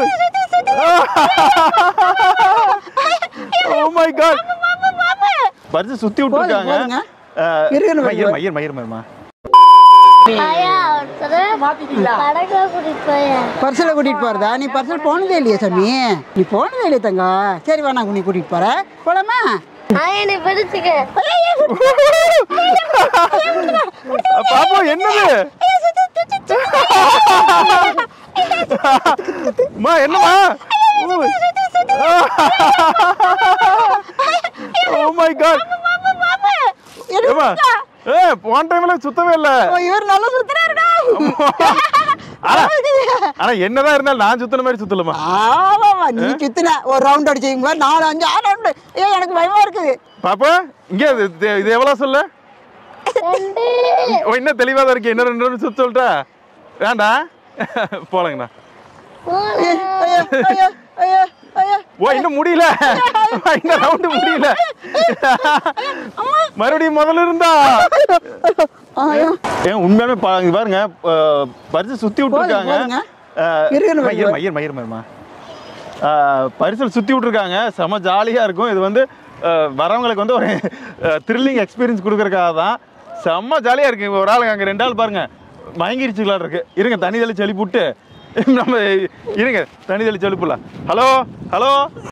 Oh my God பரிசு சுத்தி விட்டுருக்காங்க போதுங்க. அஹ், இருங்க, மயிர் இருங்க. மயிர் மயிர் மயிர்மா ஆயா ஒருத்தர் கடைக்கு கூட்டிட்டு போய் பர்சலை கூட்டிட்டு போறதா நீ பர்சல் போனதே இல்லையா சாமி நீ போனதே இல்லையா தங்கம் சரி வா நான் நீ கூட்டிட்டு போற போலாமா ஆயா நீ பிடிச்சுக்க பாப்பா என்னது அம்மா என்னம்மா ஓ மை காட் ஏமா ஏ போன டைம்ல சுத்தவே இல்ல ஓ, இவர் நல்லா சுத்துறாருடா ஆனா ஆனா என்னதான் இருந்தாலும் நான் சுத்தின மாதிரி சுத்தலமா ஆமாமா நீ சுத்தின ஒரு ரவுண்ட் அடிச்சிங்க பாரு நாலு அஞ்சு ஆறு ரவுண்டு ஏ எனக்கு பயமா இருக்குது பாப்பா இங்க இது- இது- இது எவ்வளவு சொல்லு ரெண்டு ஓ, இன்னும் தெளிவா தான் இருக்கு இன்னும் ரெண்டு ரெண்டு சுத்த சொல்லிட்டா வேண்டாம் போலங்கண்ணா ஐயோ, ஐயோ, ஐயோ, ஐயோ, ஐயோ. ஓ இன்னும் முடியல இந்த ரவுண்டு முடியல மறுபடியும் முதல்ல இருந்தா ஐயோ. ஏன் உண்மையாலுமே பா- இங்க பாருங்க அஹ், பரிசு சுத்தி விட்டுருக்காங்க போதுங்க. அஹ், இருங்க, மயிர் இருங்க. மயிர் மயிர் மயிர்மா பரிசல் சுத்தி விட்டுருக்காங்க செம ஜாலியா இருக்கும் இது வந்து அஹ், வரவங்களுக்கு வந்து ஒரு த்ரில்லிங் எக்ஸ்பீரியன்ஸ் கொடுக்கறதுக்காக தான் செம்ம ஜாலியா இருக்கு ஒரு ஆளுங்க அங்க ரெண்டு ஆள் பாருங்க மயங்கிருச்சுக்கலாம் இருக்கு இருங்க தண்ணி தெளிச்சு எழுப்பி விட்டு நம்ம இருங்க தண்ணி தெளிச்சு எழுப்பலாம் ஹலோ ஹலோ